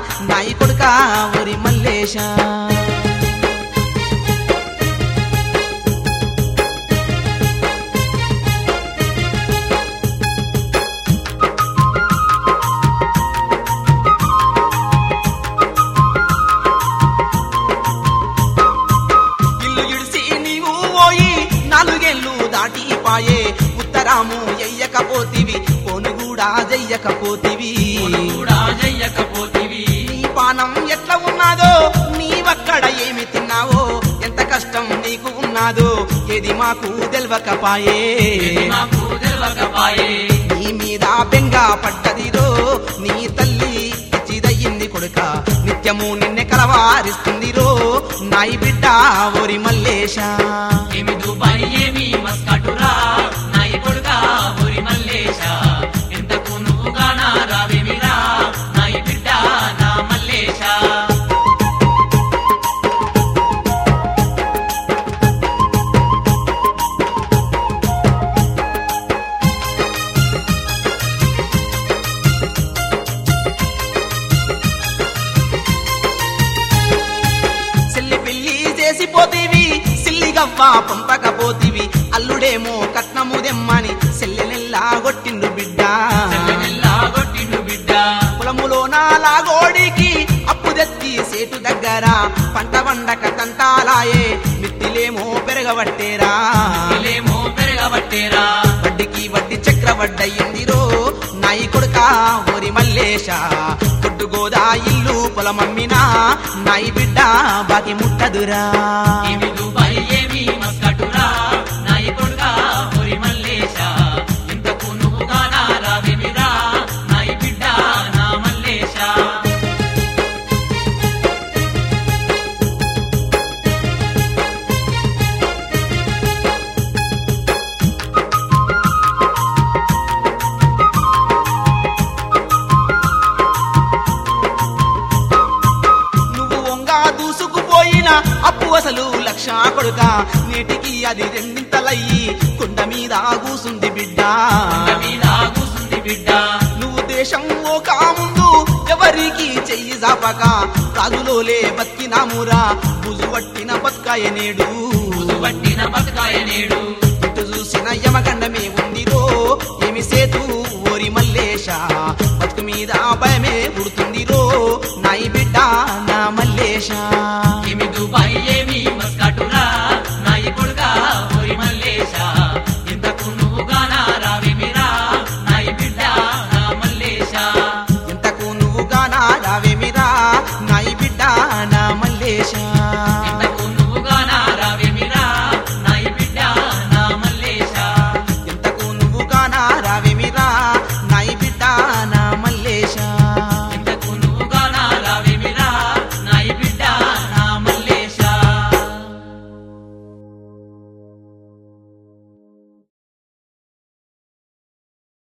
నాయి కొడుక ఒరి మల్లేశ ఇల్లు ఇడిసి నీవు పోయి నాలుగేళ్ళు దాటిపాయే ఉత్తరాము ఎయ్యకపోతివి పోను కూడా జయ్యకపోతివి కూడా చెయ్యకపోతివి నీ పానం ఎట్లా ఉన్నాదో నీవక్కడ ఏమి తిన్నావో ఎంత కష్టం నీకు ఉన్నాదో ఏది మాకు తెలవకపాయే ఇది మాకు తెలవకపాయే నీ మీద బెంగ పడ్డదిరో నీ తల్లి చిదయ్యింది కొడుక నిత్యము నిన్నే కలవారిస్తుందిరో నాయి బిడ్డ ఓరి మల్లేశ ఏమి దుబాయ్ ఏమి మస్కటురా నాయి కొడుకా ఊరి మల్లేశ ఎంతకు నువ్వు గానా రావేమిరా నాయి బిడ్డ నా మల్లేశ సిల్లి పిల్లి చేసిపోతీవి సిల్లిగవ్వ పంపకపోతీవి అల్లుడేమో కట్నము దెమ్మని సెల్లెనెల్లా కొట్టిండు బిడ్డ చెల్లెమెల్లా కొట్టిండు బిడ్డ పొలములో నాలాగోడికి అప్పు తెత్తి సేటు దగ్గర పంట వండక తంటాలాయే మిత్తిలేమో పెరగబట్టేరా ఇలేమో పెరగబట్టేరా వడ్డీకి వడ్డీ చక్రవడ్డయ్యిందిరో నాయి కొడుక ఓరి మల్లేశ కొట్టు గోదా ఇల్లు పొలమమ్మినా నాయి బిడ్డ బాకి ముట్టదురా ఏమి దుబాయ్ ఏమి మస్కటురా నాయి కొడుకా ఊరి మల్లేశ ఎంతకు నువ్వు గానా రావేమిరా నాయి బిడ్డ నా మల్లేశ నువ్వు వంగా దూసుకుపోయిన అప్పు అసలు లక్ష కొడుక నేటికి అది రెండింతలయ్యి కొండ మీద కూసుంది బిడ్డ కొండ మీద కూసుంది బిడ్డ నువ్వు దేశం ఓ కాముందు ఎవరికి చెయ్యి జాపక రాజులోలే బతికినామురా బుజు పట్టిన బతుకాయ నేడు పట్టిన బతకాయ నేడు ఇటు చూసిన యమగండమే ఉందిరో ఏమి సేతు ఓరి మల్లేశ బతుకు మీద భయమే పుడుతుందిరో నాయి బిడ్డ నా మల్లేశ